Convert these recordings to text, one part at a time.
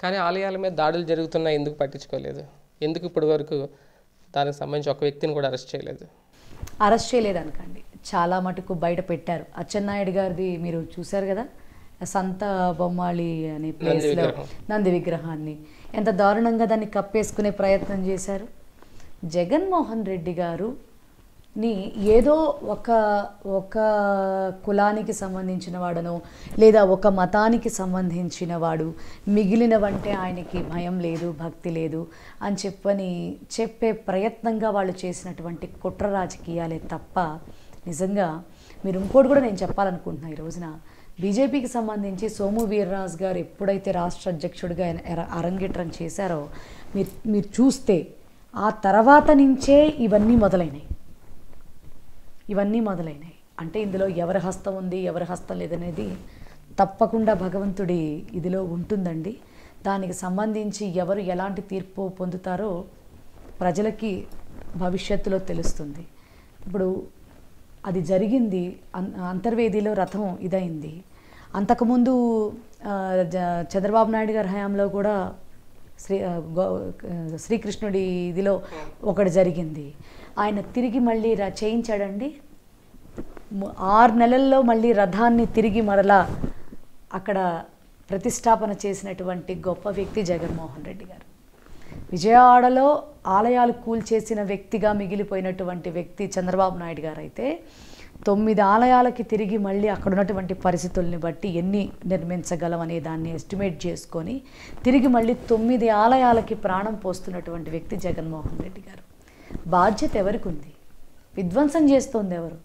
కానీ ఆలయాల మీద దాడులు జరుగుతున్నా ఎందుకు పట్టించుకోలేదు ఎందుకు ఇప్పటి వరకు దానికి సంబంధించి ఒక వ్యక్తిని కూడా అరెస్ట్ చేయలేదు అరెస్ట్ చేయలేదనకండి చాలా మటుకు బయట పెట్టారు అచ్చెన్నాయుడు గారిది మీరు చూశారు కదా సంత బొమ్మాళి అనే ప్లేస్లో విగ్రహం. నంది విగ్రహాన్ని ఎంత దారుణంగా దాన్ని కప్పేసుకునే ప్రయత్నం చేశారు జగన్మోహన్ రెడ్డి గారు ని ఏదో ఒక ఒక కులానికి సంబంధించిన వాడనో లేదా ఒక మతానికి సంబంధించిన వాడు మిగిలినవంటే ఆయనకి భయం లేదు భక్తి లేదు అని చెప్పని చెప్పే ప్రయత్నంగా వాళ్ళు చేసినటువంటి కుట్ర రాజకీయాలే తప్ప నిజంగా మీరు ఇంకోటి కూడా నేను చెప్పాలనుకుంటున్నా ఈ రోజున బీజేపీకి సంబంధించి సోము వీర్రాజు గారు ఎప్పుడైతే రాష్ట్ర అధ్యక్షుడిగా ఆయన ఎర- అరంగేట్రం చేశారో మీరు మీరు చూస్తే ఆ తర్వాత నుంచే ఇవన్నీ మొదలైనాయి ఇవన్నీ మొదలైనాయి అంటే ఇందులో ఎవరి హస్తం ఉంది ఎవరి హస్తం లేదనేది తప్పకుండా భగవంతుడి ఇదిలో ఉంటుందండి దానికి సంబంధించి ఎవరు ఎలాంటి తీర్పు పొందుతారో ప్రజలకి భవిష్యత్తులో తెలుస్తుంది ఇప్పుడు అది జరిగింది అన్- అంతర్వేదిలో రథం ఇదైంది అంతకుముందు ఆ, జ- చంద్రబాబు నాయుడు గారి హయాంలో కూడా శ్రీ ఆ, గో శ్రీకృష్ణుడి ఇదిలో ఒకటి జరిగింది ఆయన తిరిగి మళ్ళీ ర చేయించాడండి ము- ఆరు నెలల్లో మళ్ళీ రథాన్ని తిరిగి మరలా అక్కడ ప్రతిష్టాపన చేసినటువంటి గొప్ప వ్యక్తి జగన్మోహన్ రెడ్డి గారు విజయవాడలో ఆలయాలు కూల్చేసిన వ్యక్తిగా మిగిలిపోయినటువంటి వ్యక్తి చంద్రబాబు నాయుడు గారు అయితే తొమ్మిది ఆలయాలకి తిరిగి మళ్ళీ అక్కడ ఉన్నటువంటి పరిస్థితుల్ని బట్టి ఎన్ని నిర్మించగలం అనే దాన్ని ఎస్టిమేట్ చేసుకొని తిరిగి మళ్ళీ తొమ్మిది ఆలయాలకి ప్రాణం పోస్తున్నటువంటి వ్యక్తి జగన్మోహన్ రెడ్డి గారు బాధ్యత ఎవరికి ఉంది విధ్వంసం చేస్తోంది ఎవరు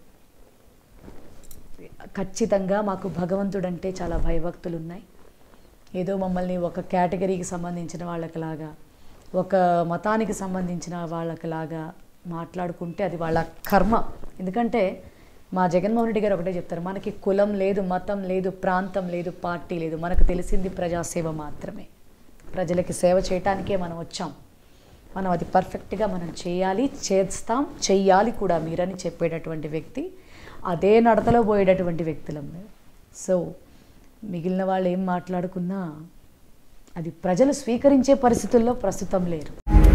ఖచ్చితంగా మాకు భగవంతుడంటే చాలా భయభక్తులు ఉన్నాయి ఏదో మమ్మల్ని ఒక కేటగిరీకి సంబంధించిన వాళ్ళకిలాగా ఒక మతానికి సంబంధించిన వాళ్ళకిలాగా మాట్లాడుకుంటే అది వాళ్ళ కర్మ ఎందుకంటే మా జగన్మోహన్ రెడ్డి గారు ఒకటే చెప్తారు మనకి కులం లేదు మతం లేదు ప్రాంతం లేదు పార్టీ లేదు మనకు తెలిసింది ప్రజాసేవ మాత్రమే ప్రజలకి సేవ చేయటానికే మనం వచ్చాం మనం అది పర్ఫెక్ట్గా మనం చేయాలి చేస్తాం చెయ్యాలి కూడా మీరని చెప్పేటటువంటి వ్యక్తి అదే నడతలో పోయేటటువంటి వ్యక్తులం మేము సో మిగిలిన వాళ్ళు ఏం మాట్లాడుకున్నా అది ప్రజలు స్వీకరించే పరిస్థితుల్లో ప్రస్తుతం లేరు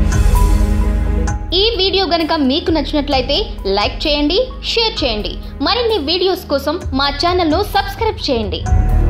ఈ వీడియో గనుక మీకు నచ్చినట్లయితే లైక్ చేయండి షేర్ చేయండి మరిన్ని వీడియోస్ కోసం మా ఛానల్ను సబ్స్క్రైబ్ చేయండి